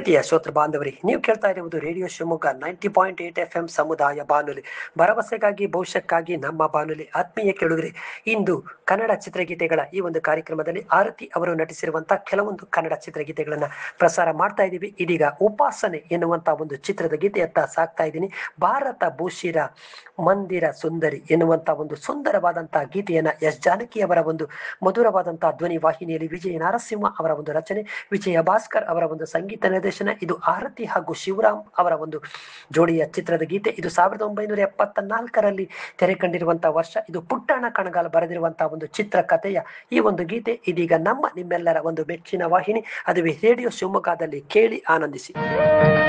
ಪ್ರೀತಿಯ ಶ್ರೋತೃ ಬಾಂಧವರಿ ನೀವು ಕೇಳ್ತಾ ಇರುವುದು radio Shivamogga ninety point eight F M ಸಮುದಾಯ ಬಾನುಲಿ ಭರವಸೆಗಾಗಿ ಭವಿಷ್ಯಕ್ಕಾಗಿ ನಮ್ಮ ಬಾನುಲಿ ಆತ್ಮೀಯ ಕೇಳುಗರೆ ಇಂದು ಕನ್ನಡ ಚಿತ್ರಗೀತೆಗಳ ಈ ಒಂದು ಕಾರ್ಯಕ್ರಮದಲ್ಲಿ ಆರತಿ ಅವರು ನಟಿಸಿರುವಂತಹ ಕೆಲವೊಂದು ಕನ್ನಡ ಚಿತ್ರಗೀತೆಗಳನ್ನ ಪ್ರಸಾರ ಮಾಡ್ತಾ ಇದ್ದೀವಿ ಇದೀಗ ಉಪಾಸನೆ ಎನ್ನುವಂತ ಒಂದು ಚಿತ್ರದ ಗೀತೆಯತ್ತ ಸಾಕ್ತಾ ಇದ್ದೀನಿ ಭಾರತ ಭೂಷಿರ ಮಂದಿರ ಸುಂದರಿ ಎನ್ನುವಂತ ಒಂದು ಸುಂದರವಾದಂತಹ ಗೀತೆಯನ್ನ ಎಸ್ ಜಾನಕಿ ಅವರ ಒಂದು ಮಧುರವಾದಂತಹ ಧ್ವನಿ ವಾಹಿನಿಯಲ್ಲಿ ವಿಜಯ ನರಸಿಂಹ ಅವರ ಒಂದು ರಚನೆ ವಿಜಯ ಭಾಸ್ಕರ್ ಅವರ ಒಂದು ಸಂಗೀತ ನಿರ್ದೇಶನ ಇದು ಆರತಿ ಹಾಗೂ ಶಿವರಾಮ್ ಅವರ ಒಂದು ಜೋಡಿಯ ಚಿತ್ರದ ಗೀತೆ ಇದು ಸಾವಿರದ ಒಂಬೈನೂರ ಎಪ್ಪತ್ತ ನಾಲ್ಕರಲ್ಲಿ ತೆರೆ ಕಂಡಿರುವಂತಹ ವರ್ಷ ಇದು ಪುಟ್ಟಣ್ಣ ಕಣಗಾಲ್ ಬರೆದಿರುವಂತಹ ಒಂದು ಚಿತ್ರಕಥೆಯ ಈ ಒಂದು ಗೀತೆ ಇದೀಗ ನಮ್ಮ ನಿಮ್ಮೆಲ್ಲರ ಒಂದು ಮೆಚ್ಚಿನ ವಾಹಿನಿ ಅದುವೇ ರೇಡಿಯೋ ಶಿವಮೊಗ್ಗದಲ್ಲಿ ಕೇಳಿ ಆನಂದಿಸಿ